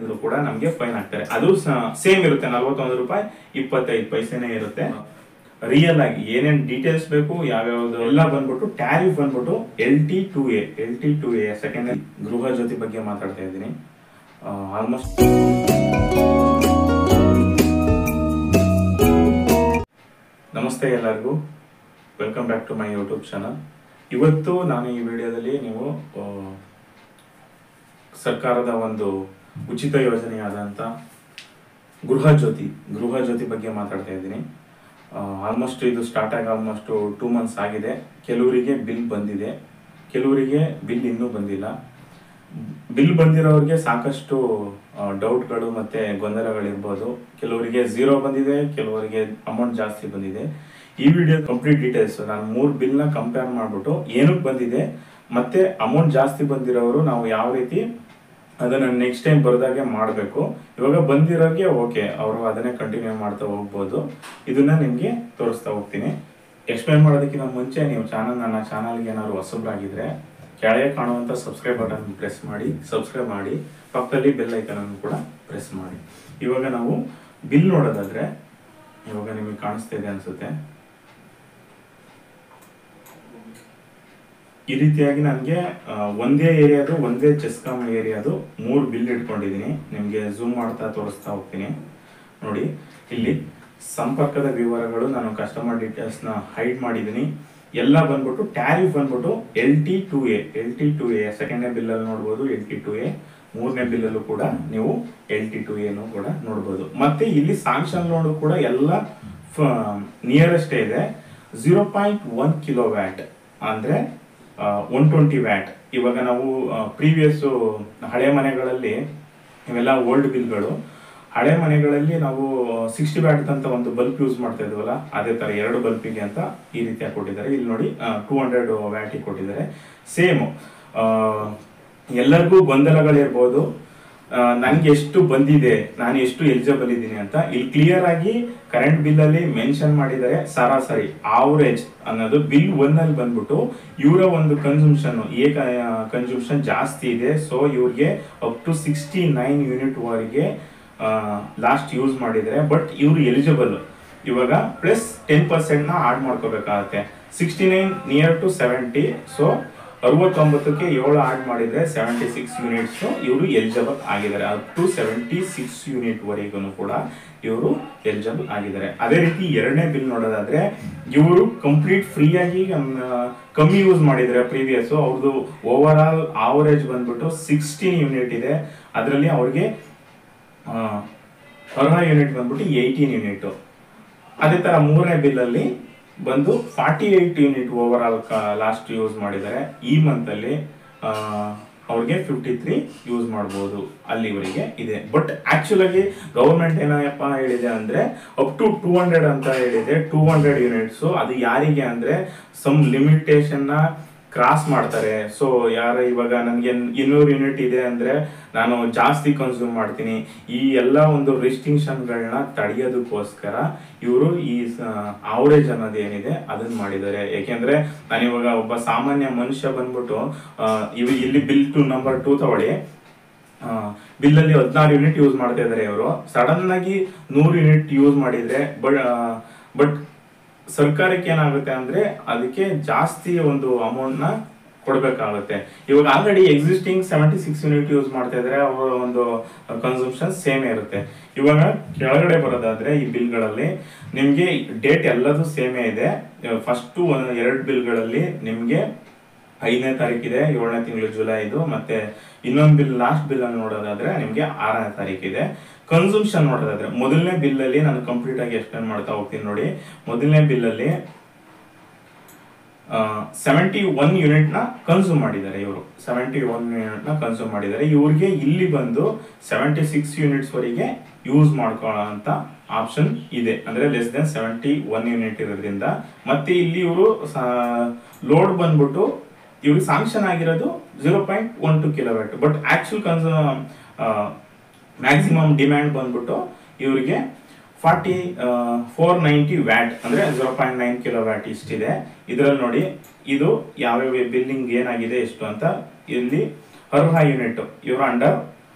ಮಾಡಿದ್ರು ಕೂಡ ನಮಗೆ ಫೈನ್ ಹಾಕ್ತಾರೆ ಅದು ಸೇಮ್ ಇರುತ್ತೆ ನಲ್ವತ್ತೊಂದು ರೂಪಾಯಿ ಇಪ್ಪತ್ತೈದು ಪೈಸೆನೇ ಇರುತ್ತೆ ರಿಯಲ್ ಆಗಿ ಏನೇನ್ ಡೀಟೇಲ್ಸ್ ಬೇಕು ಯಾವ್ಯಾವ್ದು ಎಲ್ಲ ಬಂದ್ಬಿಟ್ಟು ಟ್ಯಾರಿಫ್ ಬಂದ್ಬಿಟ್ಟು L T two A L T two A second Gruha Jyothi ಬಗ್ಗೆ ಮಾತಾಡ್ತಾ ಇದ್ದೀನಿ ಆಲ್ಮೋಸ್ಟ್ ನಮಸ್ತೆ ಎಲ್ಲರಿಗೂ welcome back to my YouTube channel ಇವತ್ತು ನಾನು ಈ ವಿಡಿಯೋದಲ್ಲಿ ನೀವು ಆ, ಸರ್ಕಾರದ ಒಂದು ಉಚಿತ ಯೋಜನೆಯಾದಂಥ ಗೃಹ ಜ್ಯೋತಿ ಗೃಹ ಜ್ಯೋತಿ ಬಗ್ಗೆ ಮಾತಾಡ್ತಾ ಇದ್ದೀನಿ ಆಲ್ಮೋಸ್ಟ್ ಇದು ಸ್ಟಾರ್ಟ್ ಆಗಿ ಆಲ್ಮೋಸ್ಟ್ ಟೂ ಮಂತ್ಸ್ ಆಗಿದೆ ಕೆಲವರಿಗೆ ಬಿಲ್ ಬಂದಿದೆ ಕೆಲವರಿಗೆ ಬಿಲ್ ಇನ್ನೂ ಬಂದಿಲ್ಲ ಬಿಲ್ ಬಂದಿರೋರಿಗೆ ಸಾಕಷ್ಟು ಡೌಟ್ಗಳು ಮತ್ತೆ ಗೊಂದಲಗಳಿರ್ಬೋದು ಕೆಲವರಿಗೆ ಝೀರೋ ಬಂದಿದೆ ಕೆಲವರಿಗೆ ಅಮೌಂಟ್ ಜಾಸ್ತಿ ಬಂದಿದೆ ಈ ವಿಡಿಯೋ ಕಂಪ್ಲೀಟ್ ಡೀಟೇಲ್ಸ್ ನಾನು ಮೂರು ಬಿಲ್ನ ಕಂಪೇರ್ ಮಾಡ್ಬಿಟ್ಟು ಏನಕ್ಕೆ ಬಂದಿದೆ ಮತ್ತೆ ಅಮೌಂಟ್ ಜಾಸ್ತಿ ಬಂದಿರೋರು ನಾವು ಯಾವ ರೀತಿ ಅದನ್ನ ನೆಕ್ಸ್ಟ್ ಟೈಮ್ ಬರ್ದಾಗೆ ಮಾಡಬೇಕು ಇವಾಗ ಬಂದಿರೋರಿಗೆ ಓಕೆ ಅವರು ಅದನ್ನೇ ಕಂಟಿನ್ಯೂ ಮಾಡ್ತಾ ಹೋಗ್ಬೋದು ಇದನ್ನ ನಿಮ್ಗೆ ತೋರಿಸ್ತಾ ಹೋಗ್ತೀನಿ ಎಕ್ಸ್ಪ್ಲೈನ್ ಮಾಡೋದಕ್ಕಿಂತ ಮುಂಚೆ ನೀವು ಚಾನಲ್ ನನ್ನ ಚಾನಲ್ಗೆ ಏನಾದ್ರು ಹೊಸಬ್ರಾಗಿದ್ರೆ ಕೆಳಗೆ ಕಾಣುವಂತ ಸಬ್ಸ್ಕ್ರೈಬ್ ಬಟನ್ ಪ್ರೆಸ್ ಮಾಡಿ ಸಬ್ಸ್ಕ್ರೈಬ್ ಮಾಡಿ ಪಕ್ಕದಲ್ಲಿ ಬೆಲ್ ಐಕನ್ ಅನ್ನು ಕೂಡ ಪ್ರೆಸ್ ಮಾಡಿ ಇವಾಗ ನಾವು ಬಿಲ್ ನೋಡೋದಾದ್ರೆ ಇವಾಗ ನಿಮಗೆ ಕಾಣಿಸ್ತಾ ಇದೆ ಅನ್ಸುತ್ತೆ ಈ ರೀತಿಯಾಗಿ ನನಗೆ ಒಂದೇ ಏರಿಯಾದು ಒಂದೇ ಚೆಸ್ಕಾಮ್ ಏರಿಯಾದು ಮೂರು ಬಿಲ್ ಇಟ್ಕೊಂಡಿದ್ದೀನಿ ನಿಮಗೆ ಝೂಮ್ ಮಾಡ್ತಾ ತೋರಿಸ್ತಾ ಹೋಗ್ತೀನಿ ನೋಡಿ ಇಲ್ಲಿ ಸಂಪರ್ಕದ ವಿವರಗಳು ನಾನು ಕಸ್ಟಮರ್ ಡೀಟೇಲ್ಸ್ನ ಹೈಡ್ ಮಾಡಿದ್ದೀನಿ ಎಲ್ಲ ಬಂದ್ಬಿಟ್ಟು ಟ್ಯಾರಿಫ್ ಬಂದ್ಬಿಟ್ಟು L T two A L T two A ಸೆಕೆಂಡ್ನೇ ಬಿಲ್ಲಲ್ಲಿ ನೋಡ್ಬೋದು ಎಲ್ ಟಿ ಟು ಎ ಮೂರನೇ ಬಿಲ್ಲಲ್ಲೂ ಕೂಡ ನೀವು ಎಲ್ ಟಿ ಟು ಎನು ಕೂಡ ನೋಡ್ಬೋದು ಮತ್ತೆ ಇಲ್ಲಿ ಸಾಂಕ್ಷನ್ ಲೋನ್ ಕೂಡ ಎಲ್ಲ ನಿಯರೆಸ್ಟ್ ಇದೆ zero point one kilowatt ಅಂದ್ರೆ ಒನ್ ಟ್ವೆಂಟಿ ವ್ಯಾಟ್ ಇವಾಗ ನಾವು ಪ್ರೀವಿಯಸ್ ಹಳೆ ಮನೆಗಳಲ್ಲಿ ಇವೆಲ್ಲ ಓಲ್ಡ್ ಬಿಲ್ಗಳು ಹಳೆ ಮನೆಗಳಲ್ಲಿ ನಾವು ಸಿಕ್ಸ್ಟಿ ವ್ಯಾಟ್ ಅಂತ ಒಂದು ಬಲ್ಬ್ ಯೂಸ್ ಮಾಡ್ತಾ ಇದ್ವಲ್ಲ ಅದೇ ತರ ಎರಡು ಬಲ್ಬಿಗೆ ಅಂತ ಈ ರೀತಿಯಾಗಿ ಕೊಟ್ಟಿದ್ದಾರೆ ಇಲ್ಲಿ ನೋಡಿ ಟೂ ಹಂಡ್ರೆಡ್ ವ್ಯಾಟಿಗೆ ಕೊಟ್ಟಿದ್ದಾರೆ ಸೇಮ್ ಎಲ್ಲರಿಗೂ ಗೊಂದಲಗಳಿರ್ಬೋದು ನನಗೆ ಎಷ್ಟು ಬಂದಿದೆ ನಾನು ಎಷ್ಟು ಎಲಿಜಿಬಲ್ ಇದ್ದೀನಿ ಅಂತ ಇಲ್ಲಿ ಕ್ಲಿಯರ್ ಆಗಿ ಕರೆಂಟ್ ಬಿಲ್ ಅಲ್ಲಿ ಮೆನ್ಷನ್ ಮಾಡಿದ್ದಾರೆ ಸರಾಸರಿ ಆವರೇಜ್ ಅನ್ನೋದು ಬಿಲ್ ಒನ್ ಅಲ್ಲಿ ಬಂದ್ಬಿಟ್ಟು ಇವರ ಒಂದು ಕನ್ಸೂಮ್ಷನ್ ಏ ಕನ್ಸೂಮ್ಷನ್ ಜಾಸ್ತಿ ಇದೆ ಸೊ ಇವ್ರಿಗೆ up to sixty nine unit ವರೆಗೆ ಲಾಸ್ಟ್ ಯೂಸ್ ಮಾಡಿದ್ದಾರೆ ಬಟ್ ಇವರು ಎಲಿಜಿಬಲ್ ಇವಾಗ ಪ್ಲಸ್ ಟೆನ್ ಪರ್ಸೆಂಟ್ ನ ಆಡ್ ಮಾಡ್ಕೋಬೇಕಾಗತ್ತೆ sixty nine near to seventy so ಅರವತ್ತೊಂಬತ್ತಕ್ಕೆ ಏಳು ಆಡ್ ಮಾಡಿದ್ರೆ ಸೆವೆಂಟಿ ಸಿಕ್ಸ್ ಯೂನಿಟ್ಸ್ ಇವರು ಎಲಿಜಿಬಲ್ ಆಗಿದ್ದಾರೆ up to seventy six unit ವರೆಗೂ ಕೂಡ ಇವರು ಎಲಿಜಿಬಲ್ ಆಗಿದ್ದಾರೆ ಅದೇ ರೀತಿ ಎರಡನೇ ಬಿಲ್ ನೋಡೋದಾದ್ರೆ ಇವರು ಕಂಪ್ಲೀಟ್ ಫ್ರೀ ಆಗಿ ಕಮ್ಮಿ ಯೂಸ್ ಮಾಡಿದ್ದಾರೆ ಪ್ರೀವಿಯಸ್ ಅವ್ರದ್ದು ಓವರ್ ಆಲ್ ಆವರೇಜ್ ಬಂದ್ಬಿಟ್ಟು ಸಿಕ್ಸ್ಟೀನ್ ಯೂನಿಟ್ ಇದೆ ಅದರಲ್ಲಿ ಅವ್ರಿಗೆ ಅರ್ಹ ಯೂನಿಟ್ ಬಂದ್ಬಿಟ್ಟು ಏಯ್ಟೀನ್ ಯೂನಿಟ್ ಅದೇ ತರ ಮೂರನೇ ಬಿಲ್ ಅಲ್ಲಿ ಬಂದು forty eight unit overall last use ಮಾಡಿದ್ದಾರೆ ಈ ಮಂತ್ ಅಲ್ಲಿ ಆ, ಅವ್ರಿಗೆ ಫಿಫ್ಟಿ ತ್ರೀ ಯೂಸ್ ಮಾಡ್ಬೋದು ಅಲ್ಲಿವರೆಗೆ ಇದೆ ಬಟ್ ಆಕ್ಚುಲ್ ಆಗಿ ಗೌರ್ಮೆಂಟ್ ಏನಪ್ಪ ಹೇಳಿದೆ ಅಂದ್ರೆ ಅಪ್ ಟು ಟೂ ಹಂಡ್ರೆಡ್ ಅಂತ ಹೇಳಿದೆ ಟೂ ಹಂಡ್ರೆಡ್ ಯೂನಿಟ್ಸ್ ಅದು ಯಾರಿಗೆ ಅಂದ್ರೆ ಸಮ್ ಲಿಮಿಟೇಷನ್ ನ ಕ್ರಾಸ್ ಮಾಡ್ತಾರೆ ಸೊ ಯಾರ ಇವಾಗ ನನಗೆ ಇನ್ನೂರು ಯೂನಿಟ್ ಇದೆ ಅಂದ್ರೆ ನಾನು ಜಾಸ್ತಿ ಕನ್ಸ್ಯೂಮ್ ಮಾಡ್ತೀನಿ ಈ ಎಲ್ಲ ಒಂದು ರಿಸ್ಟ್ರಿಕ್ಷನ್ಗಳನ್ನ ತಡೆಯೋದಕ್ಕೋಸ್ಕರ ಇವರು ಈ ಆವರೇಜ್ ಅನ್ನೋದು ಏನಿದೆ ಅದನ್ನ ಮಾಡಿದ್ದಾರೆ ಯಾಕೆಂದ್ರೆ ನಾನು ಇವಾಗ ಒಬ್ಬ ಸಾಮಾನ್ಯ ಮನುಷ್ಯ ಬಂದ್ಬಿಟ್ಟು ಆ, ಇವ್ ಇಲ್ಲಿ ಬಿಲ್ ಟು ನಂಬರ್ ಟೂ ತಗೊಳ್ಳಿ ಬಿಲ್ ಅಲ್ಲಿ ಹದಿನಾರು ಯೂನಿಟ್ ಯೂಸ್ ಮಾಡ್ತಾ ಇದಾರೆ ಇವರು ಸಡನ್ ಆಗಿ ನೂರು ಯೂನಿಟ್ ಯೂಸ್ ಮಾಡಿದ್ರೆ ಬಟ್ ಬಟ್ ಸರ್ಕಾರಕ್ಕೆ ಏನಾಗುತ್ತೆ ಅಂದ್ರೆ ಅದಕ್ಕೆ ಜಾಸ್ತಿ ಒಂದು ಅಮೌಂಟ್ ನ ಕೊಡ್ಬೇಕಾಗುತ್ತೆ ಇವಾಗ already existing seventy six unit use ಮಾಡ್ತಾ ಇದ್ರೆ ಅವರ ಒಂದು ಕನ್ಸಂಪ್ಷನ್ ಸೇಮ್ ಇರುತ್ತೆ ಇವಾಗ ಕೆಳಗಡೆ ಬರೋದಾದ್ರೆ ಈ ಬಿಲ್ಗಳಲ್ಲಿ ನಿಮ್ಗೆ ಡೇಟ್ ಎಲ್ಲದೂ ಸೇಮೇ ಇದೆ ಫಸ್ಟ್ ಎರಡು ಬಿಲ್ಗಳಲ್ಲಿ ನಿಮ್ಗೆ ಐದನೇ ತಾರೀಕಿದೆ ಏಳನೇ ತಿಂಗಳು ಜುಲೈದು ಮತ್ತೆ ಇನ್ನೊಂದು ಬಿಲ್ ಲಾಸ್ಟ್ ಬಿಲ್ ಅನ್ನು ನೋಡೋದಾದ್ರೆ ನಿಮ್ಗೆ ಆರನೇ ತಾರೀಕಿದೆ ಕನ್ಸೂಮ್ಷನ್ ನೋಡೋದಾದ್ರೆ ಮೊದಲನೇ ಬಿಲ್ ಅಲ್ಲಿ ನಾನು ಕಂಪ್ಲೀಟ್ ಆಗಿ ಎಕ್ಸ್ಪ್ಲೇನ್ ಮಾಡ್ತಾ ಹೋಗ್ತೀನಿ ನೋಡಿ ಮೊದಲನೇ ಬಿಲ್ ಅಲ್ಲಿ ಸೆವೆಂಟಿ ಒನ್ ಯೂನಿಟ್ ನ ಕನ್ಸ್ಯೂಮ್ ಮಾಡಿದ್ದಾರೆ ಇವರು ಸೆವೆಂಟಿ ಒನ್ ಯೂನಿಟ್ ನ ಕನ್ಸ್ಯೂಮ್ ಮಾಡಿದ್ದಾರೆ ಇವ್ರಿಗೆ ಇಲ್ಲಿ ಬಂದು ಸೆವೆಂಟಿ ಸಿಕ್ಸ್ ಯೂನಿಟ್ಸ್ ವರೆಗೆ ಯೂಸ್ ಮಾಡ್ಕೊಳ್ಳೋ ಅಂತ ಆಪ್ಷನ್ ಇದೆ ಅಂದ್ರೆ less than seventy one unit ಇರೋದ್ರಿಂದ ಮತ್ತೆ ಇಲ್ಲಿ ಇವರು ಲೋಡ್ ಬಂದ್ಬಿಟ್ಟು ಇವ್ರಿಗೆ ಸಾಂಕ್ಷನ್ ಆಗಿರೋದು zero point one two kilowatt but actual consume maximum demand ಬಂದ್ಬಿಟ್ಟು ಇವರಿಗೆ ಫಾರ್ಟಿ ಫೋರ್ ನೈಂಟಿ ವ್ಯಾಟ್ ಅಂದ್ರೆ zero point nine kilowatt ಇಷ್ಟಿದೆ ಇದರಲ್ಲಿ ನೋಡಿ ಇದು ಯಾವ್ಯಾವ ಬಿಲ್ಲಿಂಗ್ ಏನಾಗಿದೆ ಎಷ್ಟು ಅಂತ ಇಲ್ಲಿ ಅರ್ಹ ಯೂನಿಟ್ ಇವರು ಅಂಡರ್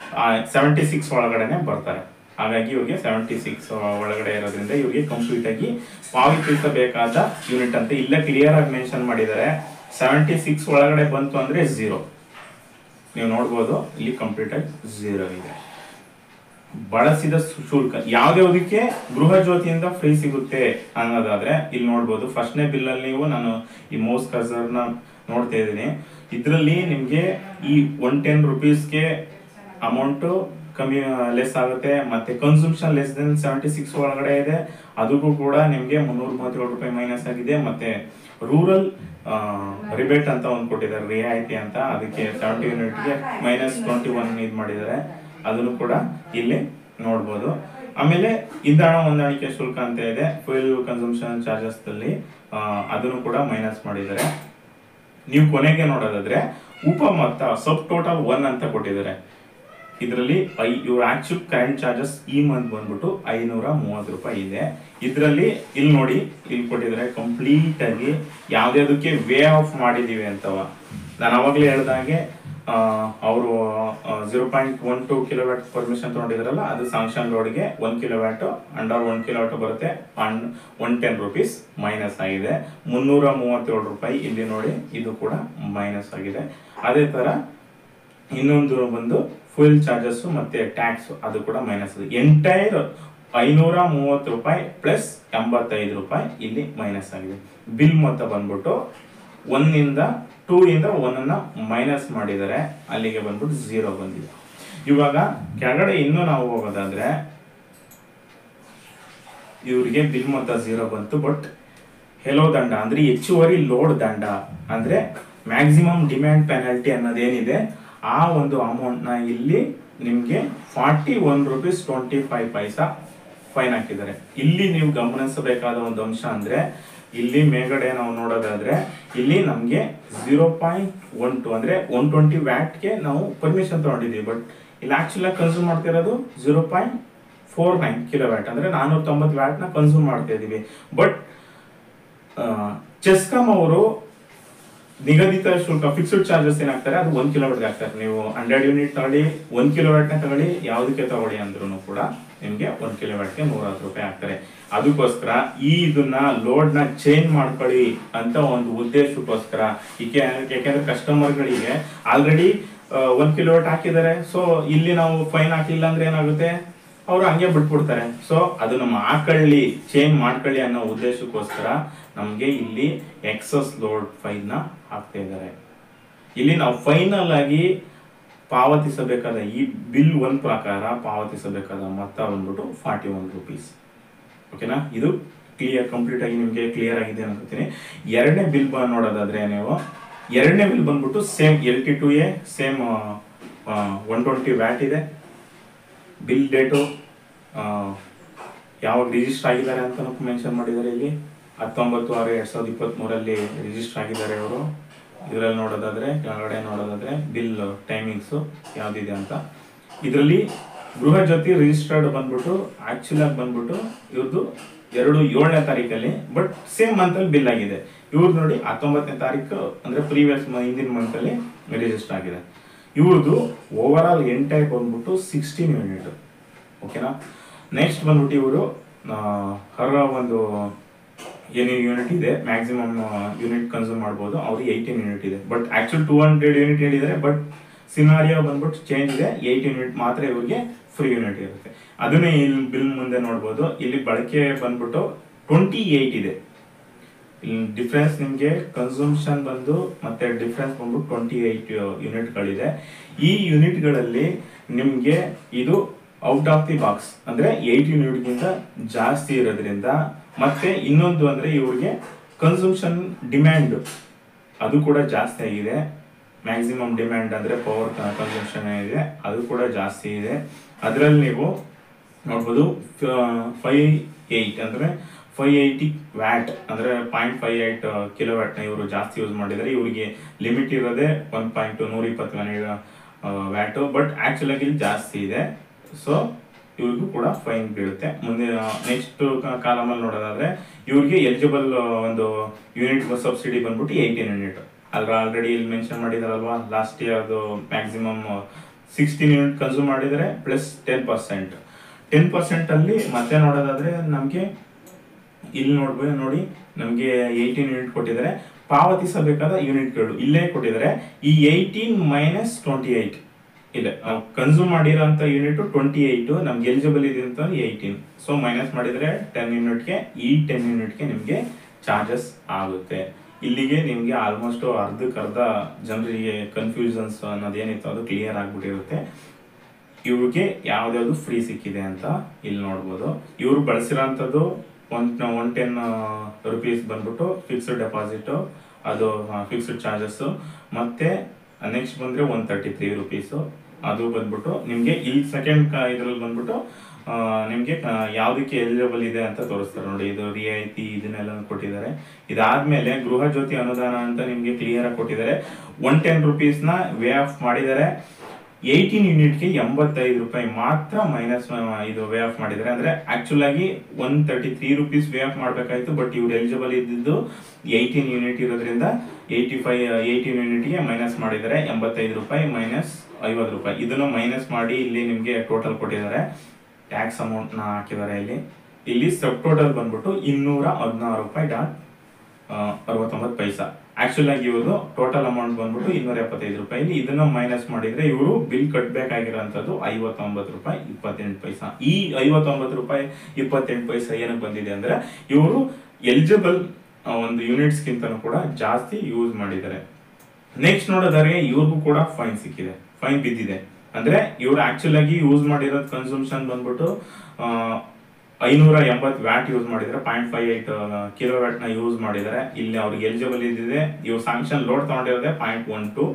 ಸೆವೆಂಟಿ ಸಿಕ್ಸ್ ಒಳಗಡೆನೆ ಬರ್ತಾರೆ ಹಾಗಾಗಿ ಇವ್ರಿಗೆ ಸೆವೆಂಟಿ ಸಿಕ್ಸ್ ಒಳಗಡೆ ಇರೋದ್ರಿಂದ ಇವ್ರಿಗೆ ಕಂಪ್ಲೀಟ್ ಆಗಿ ಪಾವತಿಸಬೇಕಾದ ಯೂನಿಟ್ ಅಂತ ಇಲ್ಲ ಕ್ಲಿಯರ್ ಆಗಿ ಮೆನ್ಷನ್ ಮಾಡಿದ್ದಾರೆ ಸೆವೆಂಟಿ ಸಿಕ್ಸ್ ಒಳಗಡೆ ಬಂತು ಅಂದ್ರೆ ಝೀರೋ ನೀವು ನೋಡ್ಬೋದು ಇಲ್ಲಿ ಕಂಪ್ಲೀಟ್ ಆಗಿ ಝೀರೋ ಇದೆ ಬಳಸಿದ ಶು- ಶುಲ್ಕ ಯಾವ್ದ್ಯಾವ್ದಕ್ಕೆ ಗೃಹ ಜ್ಯೋತಿಯಿಂದ ಫ್ರೀ ಸಿಗುತ್ತೆ ಅನ್ನೋದಾದ್ರೆ ಇಲ್ಲಿ ನೋಡ್ಬೋದು ಫಸ್ಟ್ನೇ ಬಿಲ್ ಅಲ್ಲಿ ನೀವು ನಾನು ಈ ಮೌಸ್ ಕರ್ಸರ್ನ ನೋಡ್ತಾ ಇದ್ದೀನಿ ಇದರಲ್ಲಿ ನಿಮ್ಗೆ ಈ ಒನ್ ಟೆನ್ ರುಪೀಸ್ಗೆ ಅಮೌಂಟ್ ಕಮ್ಮಿ ಲೆಸ್ ಆಗುತ್ತೆ ಮತ್ತೆ consumption less than seventy six ಒಳಗಡೆ ಇದೆ ಅದಕ್ಕೂ ಕೂಡ ನಿಮ್ಗೆ ಮುನ್ನೂರ ಮೂವತ್ತೇಳು ರೂಪಾಯಿ ಮೈನಸ್ ಆಗಿದೆ ಮತ್ತೆ ರೂರಲ್ ರಿಬೇಟ್ ಅಂತ ಒಂದು ಕೊಟ್ಟಿದ್ದಾರೆ ರಿಯಾಯಿತಿ ಅಂತ ಅದಕ್ಕೆ ಸೆವೆಂಟಿ ಯೂನಿಟ್ಗೆ ಮೈನಸ್ ಟ್ವೆಂಟಿ ಒನ್ ಇದು ಮಾಡಿದ್ದಾರೆ ಅದನ್ನು ಕೂಡ ಇಲ್ಲಿ ನೋಡ್ಬೋದು ಆಮೇಲೆ ಇಂಧನ ಹೊಂದಾಣಿಕೆ ಶುಲ್ಕ ಅಂತ ಇದೆ ಫ್ಯೂಯಲ್ ಕನ್ಸಂಪ್ಷನ್ ಚಾರ್ಜಸ್ ಅಲ್ಲಿ ಆ, ಅದನ್ನು ಕೂಡ ಮೈನಸ್ ಮಾಡಿದ್ದಾರೆ ನೀವು ಕೊನೆಗೆ ನೋಡೋದಾದ್ರೆ ಉಪ ಮೊತ್ತ ಸಬ್ ಟೋಟಲ್ ಒನ್ ಅಂತ ಕೊಟ್ಟಿದ್ದಾರೆ ಇದರಲ್ಲಿ ಐ ಇವ್ರ ಆಕ್ಚುಲ್ ಕರೆಂಟ್ ಚಾರ್ಜಸ್ ಈ ಮಂತ್ ಬಂದ್ಬಿಟ್ಟು ಐನೂರ ಮೂವತ್ತು ರೂಪಾಯಿ ಇದೆ ಇದರಲ್ಲಿ ಇಲ್ಲಿ ನೋಡಿ ಇಲ್ಲಿ ಕೊಟ್ಟಿದ್ದಾರೆ ಕಂಪ್ಲೀಟ್ ಆಗಿ ಯಾವ್ದ್ಯಾವ್ದಕ್ಕೆ ವೇ ಆಫ್ ಮಾಡಿದೀವಿ ಅಂತವ ನಾನು ಅವಾಗಲೇ ಹೇಳ್ದಾಗೆ ಅವರು zero point one two kilowatt permission ತಗೊಂಡಿದ್ರಲ್ಲ ಅದು ಸಾಂಕ್ಷನ್ ರೋಡ್ಗೆ one kilowatt under one kilowatt ಬರುತ್ತೆ and one ten rupees minus ಆಗಿದೆ ಮುನ್ನೂರ ಮೂವತ್ತೇಳು ರೂಪಾಯಿ ಇಲ್ಲಿ ನೋಡಿ ಇದು ಕೂಡ ಮೈನಸ್ ಆಗಿದೆ ಅದೇ ತರ ಇನ್ನೊಂದು ಬಂದು ಫುಲ್ ಚಾರ್ಜಸ್ ಮತ್ತೆ ಟ್ಯಾಕ್ಸ್ ಅದು ಕೂಡ ಮೈನಸ್ ಇದೆ ಎಂಟೈರ್ ಐನೂರ ಮೂವತ್ತು ರೂಪಾಯಿ ಪ್ಲಸ್ ಎಂಬತ್ತೈದು ರೂಪಾಯಿ ಇಲ್ಲಿ ಮೈನಸ್ ಆಗಿದೆ ಬಿಲ್ ಮೊತ್ತ ಬಂದ್ಬಿಟ್ಟು ಒಂದಿಂದ ಟೂ ಇಂದ ಒನ್ ಅನ್ನ ಮೈನಸ್ ಮಾಡಿದ್ದಾರೆ ಅಲ್ಲಿಗೆ ಬಂದ್ಬಿಟ್ಟು ಝೀರೋ ಬಂದಿದೆ ಇವಾಗ ಕೆಳಗಡೆ ಇನ್ನೂ ನಾವು ಹೋಗೋದಾದ್ರೆ ಇವರಿಗೆ ಬಿಲ್ ಮೊತ್ತ ಝೀರೋ ಬಂತು ಬಟ್ ಹೆಲೋ ದಂಡ ಅಂದ್ರೆ ಹೆಚ್ಚುವರಿ ಲೋಡ್ ದಂಡ ಅಂದ್ರೆ ಮ್ಯಾಕ್ಸಿಮಮ್ ಡಿಮ್ಯಾಂಡ್ ಪೆನಾಲ್ಟಿ ಅನ್ನೋದೇನಿದೆ ಆ ಒಂದು ಅಮೌಂಟ್ ನ ಇಲ್ಲಿ ನಿಮ್ಗೆ forty one rupees twenty five ಪೈಸಾ ಫೈನ್ ಹಾಕಿದ್ದಾರೆ ಇಲ್ಲಿ ನೀವು ಗಮನಿಸಬೇಕಾದ ಒಂದು ಅಂಶ ಅಂದ್ರೆ ಇಲ್ಲಿ ಮೇಲ್ಗಡೆ ನಾವು ನೋಡೋದಾದ್ರೆ ಇಲ್ಲಿ ನಮ್ಗೆ ಝೀರೋ ಪಾಯಿಂಟ್ ಒನ್ ಟು ಅಂದ್ರೆ ಒನ್ ಟ್ವೆಂಟಿ ವ್ಯಾಟ್ಗೆ ನಾವು ಪರ್ಮಿಷನ್ ತಗೊಂಡಿದ್ದೀವಿ ಬಟ್ ಇಲ್ಲಿ ಆಕ್ಚುಲ್ ಕನ್ಸ್ಯೂಮ್ ಮಾಡ್ತಿರೋದು zero point four nine kilowatt ಅಂದ್ರೆ ನಾನೂರ ತೊಂಬತ್ತು ವ್ಯಾಟ್ ನ ಕನ್ಸ್ಯೂಮ್ ಮಾಡ್ತಾ ಇದೀವಿ ಬಟ್ ಚೆಸ್ಕಾಮ್ ಅವರು ನಿಗದಿತ ಶುಲ್ಕ ಫಿಕ್ಸ್ಡ್ ಚಾರ್ಜಸ್ ಏನಾಗ್ತಾರೆ ಅದು ಒಂದ್ ಕಿಲೋಮೀಟರ್ ಹಾಕ್ತಾರೆ ನೀವು ಹಂಡ್ರೆಡ್ ಯೂನಿಟ್ ತಗೊಳ್ಳಿ ಒಂದ್ ಕಿಲೋವ್ಯಾಟ್ ನ ತಗೊಳ್ಳಿ ಯಾವ್ದಕ್ಕೆ ತಗೊಳ್ಳಿ ಅಂದ್ರೂ ಕೂಡ ನಿಮ್ಗೆ ಒಂದ್ ಕಿಲೋವ್ಯಾಟ್ಗೆ ನೂರ ಹತ್ತು ರೂಪಾಯಿ ಹಾಕ್ತಾರೆ ಅದಕ್ಕೋಸ್ಕರ ಈ ಇದನ್ನ ಲೋಡ್ ನ ಚೇಂಜ್ ಮಾಡ್ಕೊಳ್ಳಿ ಅಂತ ಒಂದು ಉದ್ದೇಶಕ್ಕೋಸ್ಕರ ಈಕೆ ಯಾಕೆಂದ್ರೆ ಕಸ್ಟಮರ್ಗಳಿಗೆ ಆಲ್ರೆಡಿ ಒಂದ್ ಕಿಲೋವಾಟ್ ಹಾಕಿದ್ದಾರೆ ಸೊ ಇಲ್ಲಿ ನಾವು ಫೈನ್ ಹಾಕಿಲ್ಲ ಅಂದ್ರೆ ಏನಾಗುತ್ತೆ ಅವ್ರು ಹಂಗೆ ಬಿಟ್ಬಿಡ್ತಾರೆ ಸೊ ಅದು ನಮ್ಮ ಹಾಕೊಳ್ಳಿ ಚೇಂಜ್ ಮಾಡ್ಕೊಳ್ಳಿ ಅನ್ನೋ ಉದ್ದೇಶಕ್ಕೋಸ್ಕರ ನಮ್ಗೆ ಇಲ್ಲಿ ಎಕ್ಸಸ್ ಲೋಡ್ ಫೈನ್ ನ ಹಾಕ್ತಾ ಇದ್ದಾರೆ ಇಲ್ಲಿ ನಾವು ಫೈನಲ್ ಆಗಿ ಪಾವತಿಸಬೇಕಾದ ಈ ಬಿಲ್ ಒನ್ ಪ್ರಕಾರ ಪಾವತಿಸಬೇಕಾದ ಮೊತ್ತ ಬಂದ್ಬಿಟ್ಟು ಫಾರ್ಟಿ ಒನ್ ರುಪೀಸ್ ಓಕೆನಾ ಇದು ಕ್ಲಿಯರ್ ಕಂಪ್ಲೀಟ್ ಆಗಿ ನಿಮಗೆ ಕ್ಲಿಯರ್ ಆಗಿದೆ ಅನ್ಕೋತೀನಿ ಎರಡನೇ ಬಿಲ್ ನೋಡೋದಾದ್ರೆ ನೀವು ಎರಡನೇ ಬಿಲ್ ಬಂದ್ಬಿಟ್ಟು same L T two A same one twenty watt ಇದೆ ಬಿಲ್ ಡೇಟು ಯಾವಾಗ ರಿಜಿಸ್ಟರ್ ಆಗಿದ್ದಾರೆ ಅಂತ ಮೆನ್ಷನ್ ಮಾಡಿದ್ದಾರೆ ಇಲ್ಲಿ ಹತ್ತೊಂಬತ್ತು ಆರು ಎರಡ್ ಸಾವಿರದ ಇಪ್ಪತ್ತ್ ಮೂರಲ್ಲಿ ರಿಜಿಸ್ಟರ್ ಆಗಿದ್ದಾರೆ ಅವರು ಇದರಲ್ಲಿ ನೋಡೋದಾದ್ರೆ ಕೆಳಗಡೆ ನೋಡೋದಾದ್ರೆ ಬಿಲ್ ಟೈಮಿಂಗ್ಸು ಯಾವ್ದಿದೆ ಅಂತ ಇದರಲ್ಲಿ ಗೃಹ ಜ್ಯೋತಿ ರಿಜಿಸ್ಟರ್ಡ್ ಬಂದ್ಬಿಟ್ಟು ಆಕ್ಚುಲ್ ಆಗಿ ಬಂದ್ಬಿಟ್ಟು ಇವ್ರದ್ದು ಎರಡು ಏಳನೇ ತಾರೀಕಲ್ಲಿ ಬಟ್ ಸೇಮ್ ಮಂತ್ ಅಲ್ಲಿ ಬಿಲ್ ಆಗಿದೆ ಇವ್ರು ನೋಡಿ ಹತ್ತೊಂಬತ್ತನೇ ತಾರೀಕು ಅಂದ್ರೆ ಪ್ರೀವಿಯಸ್ ಹಿಂದಿನ ಮಂತ್ ಅಲ್ಲಿ ರಿಜಿಸ್ಟರ್ ಆಗಿದೆ ಇವ್ರದ್ದು ಓವರ್ ಆಲ್ ಎಂಟೈರ್ ಬಂದ್ಬಿಟ್ಟು ಸಿಕ್ಸ್ಟೀನ್ ಯೂನಿಟ್ ಓಕೆನಾ ನೆಕ್ಸ್ಟ್ ಬಂದ್ಬಿಟ್ಟು ಇವರು ಹರ ಒಂದು ಏನೇನು ಯೂನಿಟ್ ಇದೆ ಮ್ಯಾಕ್ಸಿಮಮ್ ಯೂನಿಟ್ ಕನ್ಸ್ಯೂಮ್ ಮಾಡ್ಬೋದು ಅವ್ರಿಗೆ ಏಯ್ಟೀನ್ ಯೂನಿಟ್ ಇದೆ but actual two hundred unit ಹೇಳಿದ್ದಾರೆ ಬಟ್ ಸಿನಾರಿಯೋ ಬಂದ್ಬಿಟ್ಟು ಚೇಂಜ್ ಇದೆ ಏಯ್ಟ್ ಯೂನಿಟ್ ಮಾತ್ರ ಇವ್ರಿಗೆ ಫ್ರೀ ಯೂನಿಟ್ ಇರುತ್ತೆ ಅದನ್ನೇ ಇಲ್ಲಿ ಬಿಲ್ ಮುಂದೆ ನೋಡ್ಬೋದು ಇಲ್ಲಿ ಬಳಕೆ ಬಂದ್ಬಿಟ್ಟು ಟ್ವೆಂಟಿ ಏಯ್ಟ್ ಇದೆ ಇಲ್ಲಿ ಡಿಫ್ರೆನ್ಸ್ ನಿಮಗೆ ಕನ್ಸೂಮ್ಷನ್ ಬಂದು ಮತ್ತೆ ಡಿಫ್ರೆನ್ಸ್ ಬಂದ್ಬಿಟ್ಟು ಟ್ವೆಂಟಿ ಏಯ್ಟ್ ಯೂನಿಟ್ಗಳಿದೆ ಈ ಯೂನಿಟ್ಗಳಲ್ಲಿ ನಿಮಗೆ ಇದು ಔಟ್ ಆಫ್ ದಿ ಬಾಕ್ಸ್ ಅಂದ್ರೆ ಏಯ್ಟ್ ಯೂನಿಟ್ಗಿಂತ ಜಾಸ್ತಿ ಇರೋದ್ರಿಂದ ಮತ್ತೆ ಇನ್ನೊಂದು ಅಂದ್ರೆ ಇವ್ರಿಗೆ ಕನ್ಸೂಮ್ಷನ್ ಡಿಮ್ಯಾಂಡ್ ಅದು ಕೂಡ ಜಾಸ್ತಿ ಆಗಿದೆ ಮ್ಯಾಕ್ಸಿಮಮ್ ಡಿಮ್ಯಾಂಡ್ ಅಂದ್ರೆ ಪವರ್ ಕನ್ಸಂಪ್ಷನ್ ಇದೆ ಅದು ಕೂಡ ಜಾಸ್ತಿ ಇದೆ ಅದರಲ್ಲಿ ನೀವು ನೋಡ್ಬೋದು ಫೈವ್ ಏಯ್ಟ್ ಅಂದ್ರೆ ಫೈವ್ ಏಯ್ಟಿ ವ್ಯಾಟ್ ಅಂದ್ರೆ ಪಾಯಿಂಟ್ ಫೈವ್ ಏಯ್ಟ್ ಕಿಲೋ ವ್ಯಾಟ್ನ ಇವರು ಜಾಸ್ತಿ ಯೂಸ್ ಮಾಡಿದ್ದಾರೆ ಇವರಿಗೆ ಲಿಮಿಟ್ ಇರೋದೇ ಒನ್ ಪಾಯಿಂಟ್ ನೂರ ಇಪ್ಪತ್ತು ವ್ಯಾಟು ಬಟ್ ಆಕ್ಚುಲ್ ಆಗಿ ಇಲ್ಲಿ ಜಾಸ್ತಿ ಇದೆ ಸೊ ಇವ್ರಿಗೂ ಕೂಡ ಫೈನ್ ಬೀಳುತ್ತೆ ಮುಂದೆ ನೆಕ್ಸ್ಟ್ ಕಾಲಮಲ್ಲಿ ನೋಡೋದಾದ್ರೆ ಇವ್ರಿಗೆ ಎಲಿಜಿಬಲ್ ಒಂದು ಯೂನಿಟ್ ಸಬ್ಸಿಡಿ ಬಂದ್ಬಿಟ್ಟು ಏಯ್ಟೀನ್ ಯೂನಿಟ್ ಅದ್ರ ಆಲ್ರೆಡಿ ಇಲ್ಲಿ ಮೆನ್ಷನ್ ಮಾಡಿದಾರಲ್ವಾ ಲಾಸ್ಟ್ ಇಯರ್ದು ಮ್ಯಾಕ್ಸಿಮಮ್ ಸಿಕ್ಸ್ಟೀನ್ ಯೂನಿಟ್ ಕನ್ಸ್ಯೂಮ್ ಮಾಡಿದರೆ plus ten percent ten percent ಅಲ್ಲಿ ಮತ್ತೆ ನೋಡೋದಾದ್ರೆ ನಮಗೆ ಇಲ್ಲಿ ನೋಡ್ಬೋದು ನೋಡಿ ನಮಗೆ ಏಯ್ಟೀನ್ ಯೂನಿಟ್ ಕೊಟ್ಟಿದ್ದಾರೆ ಪಾವತಿಸಬೇಕಾದ ಯೂನಿಟ್ಗಳು ಇಲ್ಲೇ ಕೊಟ್ಟಿದ್ದಾರೆ ಈ ಏಯ್ಟೀನ್ ಮೈನಸ್ ಟ್ವೆಂಟಿ ಏಯ್ಟ್ ಇಲ್ಲ ನಾವು ಕನ್ಸ್ಯೂಮ್ ಮಾಡಿರೋಂಥ ಯೂನಿಟ್ ಟ್ವೆಂಟಿ ಏಯ್ಟು ನಮ್ಗೆ ಎಲಿಜಿಬಲ್ ಇದೆ ಅಂತ ಏಯ್ಟೀನ್ ಸೊ ಮೈನಸ್ ಮಾಡಿದರೆ ಟೆನ್ ಯೂನಿಟ್ಗೆ ಈ ಟೆನ್ ಯೂನಿಟ್ಗೆ ನಿಮಗೆ ಚಾರ್ಜಸ್ ಆಗುತ್ತೆ ಇಲ್ಲಿಗೆ ನಿಮಗೆ ಆಲ್ಮೋಸ್ಟ್ ಅರ್ಧಕ್ಕೆ ಅರ್ಧ ಜನರಿಗೆ ಕನ್ಫ್ಯೂಷನ್ಸ್ ಅನ್ನೋದೇನಿತ್ತು ಅದು ಕ್ಲಿಯರ್ ಆಗ್ಬಿಟ್ಟಿರುತ್ತೆ ಇವ್ರಿಗೆ ಯಾವ್ದ್ಯಾವ್ದು ಫ್ರೀ ಸಿಕ್ಕಿದೆ ಅಂತ ಇಲ್ಲಿ ನೋಡ್ಬೋದು ಇವ್ರು ಬಳಸಿರೋಂಥದ್ದು ಒನ್ ಒನ್ ಟೆನ್ ರುಪೀಸ್ ಬಂದ್ಬಿಟ್ಟು ಫಿಕ್ಸ್ಡ್ ಡೆಪಾಸಿಟ್ ಅದು ಫಿಕ್ಸ್ಡ್ ಚಾರ್ಜಸ್ ಮತ್ತೆ ನೆಕ್ಸ್ಟ್ ಬಂದ್ರೆ ಒನ್ ತರ್ಟಿ ತ್ರೀ ರುಪೀಸು ಅದು ಬಂದ್ಬಿಟ್ಟು ನಿಮಗೆ ಇಲ್ಲಿ ಸೆಕೆಂಡ್ ಇದ್ರಲ್ಲಿ ಬಂದ್ಬಿಟ್ಟು ಆ, ನಿಮ್ಗೆ ಆ, ಯಾವ್ದಕ್ಕೆ ಎಲಿಜಿಬಲ್ ಇದೆ ಅಂತ ತೋರಿಸ್ತಾರೆ ನೋಡಿ ಇದು ರಿಯಾಯಿತಿ ಇದನ್ನೆಲ್ಲ ಕೊಟ್ಟಿದ್ದಾರೆ ಇದಾದ್ಮೇಲೆ ಗೃಹ ಜ್ಯೋತಿ ಅನುದಾನ ಅಂತ ನಿಮ್ಗೆ ಕ್ಲಿಯರ್ ಆಗಿ ಕೊಟ್ಟಿದ್ದಾರೆ ಒನ್ ಟೆನ್ ರುಪೀಸ್ ನ ವೇ ಆಫ್ ಮಾಡಿದ್ದಾರೆ ಏಯ್ಟೀನ್ ಯೂನಿಟ್ಗೆ ಎಂಬತ್ತೈದು ರೂಪಾಯಿ ಮಾತ್ರ ಮೈನಸ್ ಇದು ವೇ ಆಫ್ ಮಾಡಿದ್ದಾರೆ ಅಂದ್ರೆ ಆಕ್ಚುಲ್ ಆಗಿ one thirty three rupees waive off ಮಾಡಬೇಕಾಯ್ತು ಬಟ್ ಇವ್ರು ಎಲಿಜಿಬಲ್ ಇದ್ದಿದ್ದು ಏಯ್ಟೀನ್ ಯೂನಿಟ್ ಇರೋದ್ರಿಂದ ಏಯ್ಟಿ ಫೈವ್ ಏಯ್ಟೀನ್ ಯೂನಿಟ್ಗೆ ಮೈನಸ್ ಮಾಡಿದ್ದಾರೆ ಎಂಬತ್ತೈದು ರೂಪಾಯಿ ಮೈನಸ್ ಐವತ್ತು ರೂಪಾಯಿ ಇದನ್ನು ಮೈನಸ್ ಮಾಡಿ ಇಲ್ಲಿ ನಿಮಗೆ ಟೋಟಲ್ ಕೊಟ್ಟಿದ್ದಾರೆ ಟ್ಯಾಕ್ಸ್ ಅಮೌಂಟ್ ನ ಹಾಕಿದ್ದಾರೆ ಇಲ್ಲಿ ಇಲ್ಲಿ ಸಬ್ ಟೋಟಲ್ ಬಂದ್ಬಿಟ್ಟು ಇನ್ನೂರ ಹದಿನಾರು ರೂಪಾಯಿ ಡಾಟ್ ಅರವತ್ತೊಂಬತ್ತು ಪೈಸಾ ಆಕ್ಚುಲ್ ಆಗಿ ಇವರು ಟೋಟಲ್ ಅಮೌಂಟ್ ಬಂದ್ಬಿಟ್ಟು ಇನ್ನೂರ ಎಪ್ಪತ್ತೈದು ರೂಪಾಯಿ ಇಲ್ಲಿ ಇದನ್ನ ಮೈನಸ್ ಮಾಡಿದ್ರೆ ಇವರು ಬಿಲ್ ಕಟ್ಟಬೇಕಾಗಿರೋಂಥದ್ದು ಐವತ್ತೊಂಬತ್ತು ರೂಪಾಯಿ ಇಪ್ಪತ್ತೆಂಟು ಪೈಸಾ ಈ ಐವತ್ತೊಂಬತ್ತು ರೂಪಾಯಿ ಇಪ್ಪತ್ತೆಂಟು ಪೈಸಾ ಏನಕ್ಕೆ ಬಂದಿದೆ ಅಂದ್ರೆ ಇವರು ಎಲಿಜಿಬಲ್ ಒಂದು ಯೂನಿಟ್ಸ್ ಗಿಂತನೂ ಕೂಡ ಜಾಸ್ತಿ ಯೂಸ್ ಮಾಡಿದ್ದಾರೆ ನೆಕ್ಸ್ಟ್ ನೋಡೋದಾದ್ರೆ ಇವ್ರಿಗೂ ಕೂಡ ಫೈನ್ ಸಿಕ್ಕಿದೆ ಫೈನ್ ಬಿದ್ದಿದೆ ಅಂದ್ರೆ ಇವ್ರು ಆಕ್ಚುಲ್ ಆಗಿ ಯೂಸ್ ಮಾಡಿರೋದು ಕನ್ಸೂಮ್ಷನ್ ಬಂದ್ಬಿಟ್ಟು ಆ, ಐನೂರ ಎಂಬತ್ತು ವ್ಯಾಟ್ ಯೂಸ್ ಮಾಡಿದ್ರೆ point five eight kilowatt ನ ಯೂಸ್ ಮಾಡಿದ್ದಾರೆ ಇಲ್ಲಿ ಅವ್ರಿಗೆ ಎಲಿಜಿಬಲ್ ಇದ್ದಿದೆ ಇವ್ರು ಸ್ಯಾಂಕ್ಷನ್ ಲೋಡ್ ತಗೊಂಡಿರೋದೇ ಪಾಯಿಂಟ್ ಒನ್ ಟು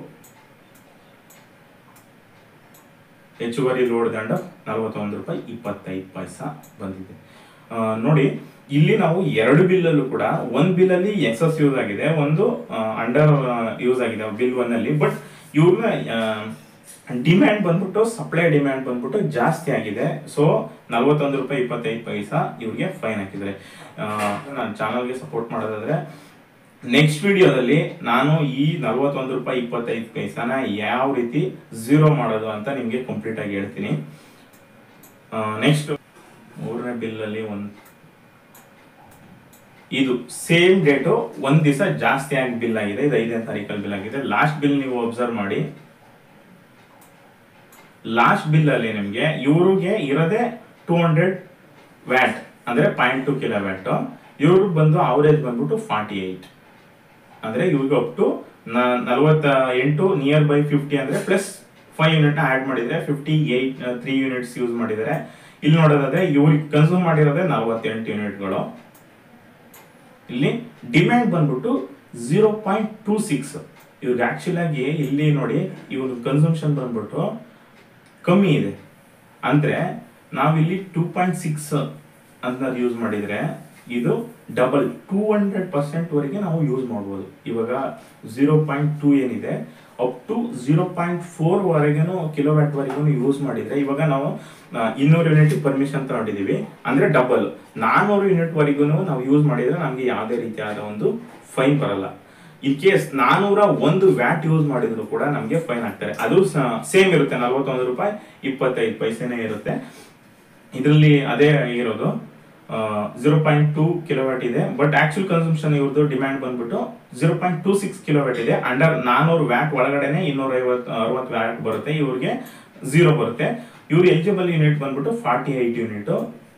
ಹೆಚ್ಚುವರಿ ಲೋಡ್ ದಂಡ ನಲವತ್ತೊಂದು ರೂಪಾಯಿ ಇಪ್ಪತ್ತೈದು ಪೈಸಾ ಬಂದಿದೆ ಆ, ನೋಡಿ ಇಲ್ಲಿ ನಾವು ಎರಡು ಬಿಲ್ ಅಲ್ಲೂ ಕೂಡ ಒಂದ್ ಬಿಲ್ ಅಲ್ಲಿ ಎಕ್ಸಸ್ ಯೂಸ್ ಆಗಿದೆ ಒಂದು ಅಂಡರ್ ಯೂಸ್ ಆಗಿದೆ ಬಿಲ್ ಒನ್ ಅಲ್ಲಿ ಬಟ್ ಇವ್ರನ್ನ ಡಿಮ್ಯಾಂಡ್ ಬಂದ್ಬಿಟ್ಟು ಸಪ್ಲೈ ಡಿಮ್ಯಾಂಡ್ ಬಂದ್ಬಿಟ್ಟು ಜಾಸ್ತಿ ಆಗಿದೆ ಸೊ ನಲವತ್ತೊಂದು ರೂಪಾಯಿ ಇಪ್ಪತ್ತೈದು ಪೈಸಾ ಇವ್ರಿಗೆ ಫೈನ್ ಹಾಕಿದ್ದಾರೆ ನಾನು ಚಾನಲ್ಗೆ ಸಪೋರ್ಟ್ ಮಾಡೋದಾದ್ರೆ ನೆಕ್ಸ್ಟ್ ವಿಡಿಯೋದಲ್ಲಿ ನಾನು ಈ ನಲವತ್ತೊಂದು ರೂಪಾಯಿ ಇಪ್ಪತ್ತೈದು ಪೈಸಾನ ಯಾವ ರೀತಿ ಝೀರೋ ಮಾಡೋದು ಅಂತ ನಿಮಗೆ ಕಂಪ್ಲೀಟ್ ಆಗಿ ಹೇಳ್ತೀನಿ ನೆಕ್ಸ್ಟ್ ಮೂರನೇ ಬಿಲ್ ಅಲ್ಲಿ ಒಂದು ಇದು ಸೇಮ್ ಡೇಟು ಒಂದ್ ದಿವಸ ಜಾಸ್ತಿ ಆಗಿ ಬಿಲ್ ಆಗಿದೆ ಇದು ಐದನೇ ತಾರೀಕಲ್ಲಿ ಬಿಲ್ ಆಗಿದೆ ಲಾಸ್ಟ್ ಬಿಲ್ ನೀವು ಅಬ್ಸರ್ವ್ ಮಾಡಿ ಲಾಸ್ಟ್ ಬಿಲ್ ಅಲ್ಲಿ ನಿಮಗೆ ಇವ್ರಿಗೆ ಇರೋದೇ ಟೂ ಹಂಡ್ರೆಡ್ ವ್ಯಾಟ್ ಅಂದ್ರೆ ಪಾಯಿಂಟ್ ಟು ಕಿಲೋ ವ್ಯಾಟ್ ಇವ್ರಿಗೆ ಬಂದು ಅವರೇಜ್ ಬಂದ್ಬಿಟ್ಟು ಫಾರ್ಟಿ ಏಯ್ಟ್ ಅಂದ್ರೆ ಇವ್ರಿಗೆ ಅಪ್ ಟು ನಲವತ್ತ ಎಂಟು ನಿಯರ್ ಬೈ ಫಿಫ್ಟಿ ಅಂದ್ರೆ ಪ್ಲಸ್ ಫೈವ್ ಯೂನಿಟ್ ಆಡ್ ಮಾಡಿದ್ರೆ fifty eight three units use ಮಾಡಿದ್ದಾರೆ ಇಲ್ಲಿ ನೋಡೋದಾದ್ರೆ ಇವ್ರಿಗೆ ಕನ್ಸ್ಯೂಮ್ ಮಾಡಿರೋದೇ ನಲವತ್ತೆಂಟು ಯೂನಿಟ್ಗಳು ಇಲ್ಲಿ ಡಿಮ್ಯಾಂಡ್ ಬಂದ್ಬಿಟ್ಟು ಝೀರೋ ಪಾಯಿಂಟ್ ಟೂ ಸಿಕ್ಸ್ ಇವ್ರಿಗೆ ಆಕ್ಚುಲ್ ಆಗಿ ಇಲ್ಲಿ ನೋಡಿ ಇವ್ರ ಕನ್ಸಂಪ್ಷನ್ ಬಂದ್ಬಿಟ್ಟು ಕಮ್ಮಿ ಇದೆ ಅಂದ್ರೆ ನಾವಿಲ್ಲಿ ಟೂ ಪಾಯಿಂಟ್ ಸಿಕ್ಸ್ ಅಂತ ಯೂಸ್ ಮಾಡಿದ್ರೆ ಇದು ಡಬಲ್ ಟೂ ಹಂಡ್ರೆಡ್ ಪರ್ಸೆಂಟ್ ವರೆಗೆ ನಾವು ಯೂಸ್ ಮಾಡ್ಬೋದು ಇವಾಗ ಝೀರೋ ಪಾಯಿಂಟ್ ಟೂ ಏನಿದೆ up to zero point four ವರೆಗೂ ಕಿಲೋವ್ಯಾಟ್ ವರೆಗೂ ಯೂಸ್ ಮಾಡಿದ್ರೆ ಇವಾಗ ನಾವು ಆ, ಇನ್ನೂರು ಯೂನಿಟ್ ಪರ್ಮಿಷನ್ ತಗೊಂಡಿದೀವಿ ಅಂದ್ರೆ ಡಬಲ್ ನಾನ್ನೂರು ಯೂನಿಟ್ ವರೆಗೂ ನಾವು ಯೂಸ್ ಮಾಡಿದ್ರೆ ನಮ್ಗೆ ಯಾವುದೇ ರೀತಿಯಾದ ಒಂದು ಫೈನ್ ಬರಲ್ಲ ಇನ್ ಕೇಸ್ ನಾನೂರ ಒಂದು ವ್ಯಾಟ್ ಯೂಸ್ ಮಾಡಿದ್ರು ಕೂಡ ನಮಗೆ ಫೈನ್ ಹಾಕ್ತಾರೆ ಅದು ಸೇಮ್ ಇರುತ್ತೆ ನಲವತ್ತೊಂದು ರೂಪಾಯಿ ಇಪ್ಪತ್ತೈದು ಪೈಸೆನೇ ಇರುತ್ತೆ ಇದರಲ್ಲಿ ಅದೇ ಇರೋದು ಜೀರೋ ಪಾಯಿಂಟ್ ಟೂ ಕಿಲೋವ್ಯಾಟ್ ಇದೆ ಬಟ್ ಆಕ್ಚುಲ್ ಕನ್ಸಂಪ್ಷನ್ ಇವ್ರದ್ದು ಡಿಮ್ಯಾಂಡ್ ಬಂದ್ಬಿಟ್ಟು zero point two six kilowatt ಇದೆ ಅಂಡರ್ ನಾನೂರು ವ್ಯಾಟ್ ಒಳಗಡೆನೆ ಇನ್ನೂರ ಐವತ್ತು ಅರವತ್ತು ವ್ಯಾಟ್ ಬರುತ್ತೆ ಇವ್ರಿಗೆ ಝೀರೋ ಬರುತ್ತೆ ಇವ್ರ ಎಲಿಜಿಬಲ್ ಯೂನಿಟ್ ಬಂದ್ಬಿಟ್ಟು ಫಾರ್ಟಿ ಏಟ್ ಯೂನಿಟ್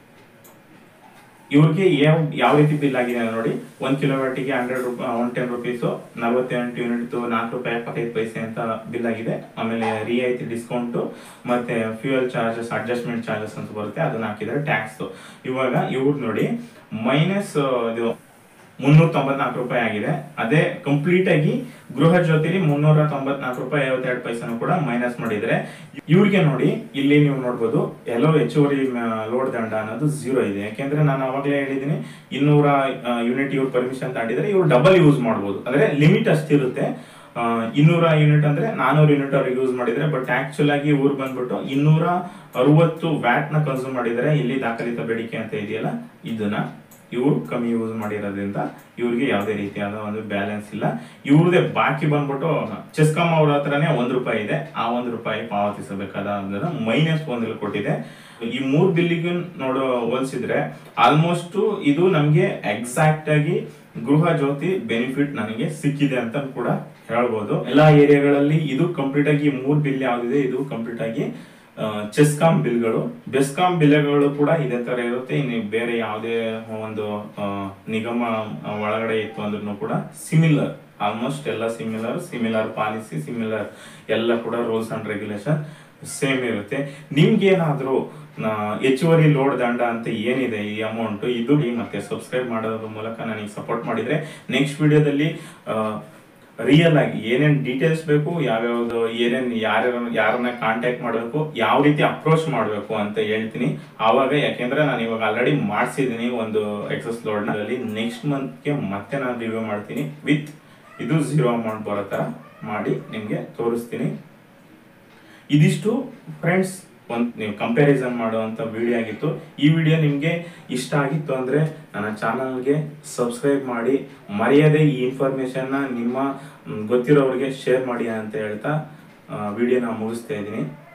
ಇವ್ರಿಗೆ ಯಾವ ಯಾವ ರೀತಿ ಬಿಲ್ ಆಗಿದೆ ಅಂತ ನೋಡಿ ಒಂದ್ ಕಿಲೋವ್ಯಾಟಿಗೆ ಹಂಡ್ರೆಡ್ ರೂಪಾಯಿ ಒನ್ ಟೆನ್ ರುಪೀಸು ನಲವತ್ತೆಂಟು ಯೂನಿಟ್ ನಾಲ್ಕು ರೂಪಾಯಿ ಎಪ್ಪತ್ತೈದು ಪೈಸೆ ಅಂತ ಬಿಲ್ ಆಗಿದೆ ಆಮೇಲೆ ರಿಯಾಯಿತಿ ಡಿಸ್ಕೌಂಟ್ ಮತ್ತೆ ಫ್ಯೂಯಲ್ ಚಾರ್ಜಸ್ ಅಡ್ಜಸ್ಟ್ಮೆಂಟ್ ಚಾರ್ಜಸ್ ಅಂತ ಬರುತ್ತೆ ಅದನ್ನ ಹಾಕಿದ್ದಾರೆ ಟ್ಯಾಕ್ಸ್ ಇವಾಗ ಇವ್ರು ನೋಡಿ ಮೈನಸ್ ಇದು ಮುನ್ನೂರ ತೊಂಬತ್ನಾಲ್ಕು ರೂಪಾಯಿ ಆಗಿದೆ ಅದೇ ಕಂಪ್ಲೀಟ್ ಆಗಿ ಗೃಹ ಜ್ಯೋತಿಲಿ ಮುನ್ನೂರ ತೊಂಬತ್ನಾಲ್ಕು ರೂಪಾಯಿ ಐವತ್ತೆರಡು ಪೈಸೆನೂ ಕೂಡ ಮೈನಸ್ ಮಾಡಿದ್ರೆ ಇವ್ರಿಗೆ ನೋಡಿ ಇಲ್ಲಿ ನೀವು ನೋಡ್ಬೋದು ಎಲ್ಲೋ ಹೆಚ್ಚುವರಿ ಲೋಡ್ ದಂಡ ಅನ್ನೋದು ಝೀರೋ ಇದೆ ಯಾಕೆಂದ್ರೆ ನಾನು ಅವಾಗಲೇ ಹೇಳಿದ್ದೀನಿ ಇನ್ನೂರ ಯೂನಿಟ್ ಇವ್ರು ಪರ್ಮಿಷನ್ ತಾಂಡಿದ್ರೆ ಇವ್ರು ಡಬಲ್ ಯೂಸ್ ಮಾಡ್ಬೋದು ಅಂದ್ರೆ ಲಿಮಿಟ್ ಅಷ್ಟಿರುತ್ತೆ ಆ, ಇನ್ನೂರ ಯೂನಿಟ್ ಅಂದ್ರೆ ನಾನೂರು ಯೂನಿಟ್ ಅವ್ರಿಗೆ ಯೂಸ್ ಮಾಡಿದ್ರೆ ಬಟ್ ಆಕ್ಚುಲ್ ಆಗಿ ಊರ್ ಬಂದ್ಬಿಟ್ಟು ಇನ್ನೂರ ಅರವತ್ತು ವ್ಯಾಟ್ ನ ಕನ್ಸ್ಯೂಮ್ ಮಾಡಿದ್ರೆ ಇಲ್ಲಿ ದಾಖಲಿತ ಬೇಡಿಕೆ ಅಂತ ಇದೆಯಲ್ಲ ಇದನ್ನ ಇವರು ಕಮ್ಮಿ ಯೂಸ್ ಮಾಡಿರೋದ್ರಿಂದ ಇವ್ರಿಗೆ ಯಾವುದೇ ರೀತಿಯಾದ ಒಂದು ಬ್ಯಾಲೆನ್ಸ್ ಇಲ್ಲ ಇವ್ರದೇ ಬಾಕಿ ಬಂದ್ಬಿಟ್ಟು ಚೆಸ್ಕಾಮ್ ಅವ್ರ ಹತ್ರನೇ ಒಂದ್ ರೂಪಾಯಿ ಇದೆ ಆ ಒಂದ್ ರೂಪಾಯಿ ಪಾವತಿಸಬೇಕಾದ ಮೈನಸ್ ಒಂದಲ್ಲಿ ಕೊಟ್ಟಿದೆ ಈ ಮೂರ್ ಬಿಲ್ಲಿಗೂ ನೋಡೋ ಹೋಲಿಸಿದ್ರೆ ಆಲ್ಮೋಸ್ಟ್ ಇದು ನಮ್ಗೆ ಎಕ್ಸಾಕ್ಟ್ ಆಗಿ ಗೃಹ ಜ್ಯೋತಿ ಬೆನಿಫಿಟ್ ನನಗೆ ಸಿಕ್ಕಿದೆ ಅಂತ ಕೂಡ ಹೇಳ್ಬೋದು ಎಲ್ಲಾ ಏರಿಯಾಗಳಲ್ಲಿ ಇದು ಕಂಪ್ಲೀಟ್ ಆಗಿ ಈ ಮೂರ್ ಬಿಲ್ ಯಾವ್ದಿದೆ ಇದು ಕಂಪ್ಲೀಟ್ ಆಗಿ ಚೆಸ್ಕಾಂ ಬಿಲ್ಗಳು ಬೆಸ್ಕಾಂ ಬಿಲ್ಗಳು ಕೂಡ ಇದೇ ತರ ಇರುತ್ತೆ ಇನ್ನು ಬೇರೆ ಯಾವುದೇ ಒಂದು ಆ, ನಿಗಮ ಆ, ಒಳಗಡೆ ಇತ್ತು ಅಂದ್ರೂ ಕೂಡ ಸಿಮಿಲರ್ ಆಲ್ಮೋಸ್ಟ್ ಎಲ್ಲ ಸಿಮಿಲರ್ ಸಿಮಿಲರ್ ಪಾಲಿಸಿ ಸಿಮಿಲರ್ ಎಲ್ಲ ಕೂಡ ರೂಲ್ಸ್ ಅಂಡ್ ರೆಗ್ಯುಲೇಷನ್ ಸೇಮ್ ಇರುತ್ತೆ ನಿಮ್ಗೆ ಏನಾದ್ರೂ ಹೆಚ್ಚುವರಿ ಲೋಡ್ ದಂಡ ಅಂತ ಏನಿದೆ ಈ ಅಮೌಂಟ್ ಇದು ಮತ್ತೆ ಸಬ್ಸ್ಕ್ರೈಬ್ ಮಾಡೋದ್ರ ಮೂಲಕ ನನಗೆ ಸಪೋರ್ಟ್ ಮಾಡಿದ್ರೆ ನೆಕ್ಸ್ಟ್ ವಿಡಿಯೋದಲ್ಲಿ ರಿಯಲ್ ಆಗಿ ಏನೇನ್ ಡೀಟೇಲ್ಸ್ ಬೇಕು ಯಾವ್ಯಾವ್ದು ಏನೇನ್ ಯಾರ ಯಾರನ್ನ ಕಾಂಟ್ಯಾಕ್ಟ್ ಮಾಡಬೇಕು ಯಾವ ರೀತಿ ಅಪ್ರೋಚ್ ಮಾಡಬೇಕು ಅಂತ ಹೇಳ್ತೀನಿ ಆವಾಗ ಯಾಕೆಂದ್ರೆ ನಾನು ಇವಾಗ ಆಲ್ರೆಡಿ ಮಾಡಿಸಿದ್ದೀನಿ ಒಂದು ಎಕ್ಸಸ್ ಲೋಡ್ ನಲ್ಲಿ ನೆಕ್ಸ್ಟ್ ಮಂತ್ಗೆ ಮತ್ತೆ ನಾನು ರಿವ್ಯೂ ಮಾಡ್ತೀನಿ ವಿತ್ ಇದು ಝೀರೋ ಅಮೌಂಟ್ ಬರೋ ತರ ಮಾಡಿ ನಿಮ್ಗೆ ತೋರಿಸ್ತೀನಿ ಇದಿಷ್ಟು ಫ್ರೆಂಡ್ಸ್ ಒಂದು ನೀವು ಕಂಪ್ಯಾರಿಸನ್ ಮಾಡುವಂತ ವಿಡಿಯೋ ಆಗಿತ್ತು ಈ ವಿಡಿಯೋ ನಿಮಗೆ ಇಷ್ಟ ಆಗಿತ್ತು ಅಂದ್ರೆ ನನ್ನ ಚಾನಲ್ಗೆ ಸಬ್ಸ್ಕ್ರೈಬ್ ಮಾಡಿ ಮರೆಯದೆ ಈ ಇನ್ಫಾರ್ಮೇಶನ್ನ ನಿಮ್ಮ ಮ್, ಗೊತ್ತಿರೋರಿಗೆ ಶೇರ್ ಮಾಡಿ ಅಂತ ಹೇಳ್ತಾ ವಿಡಿಯೋನ ಮುಗಿಸ್ತಾ ಇದ್ದೀನಿ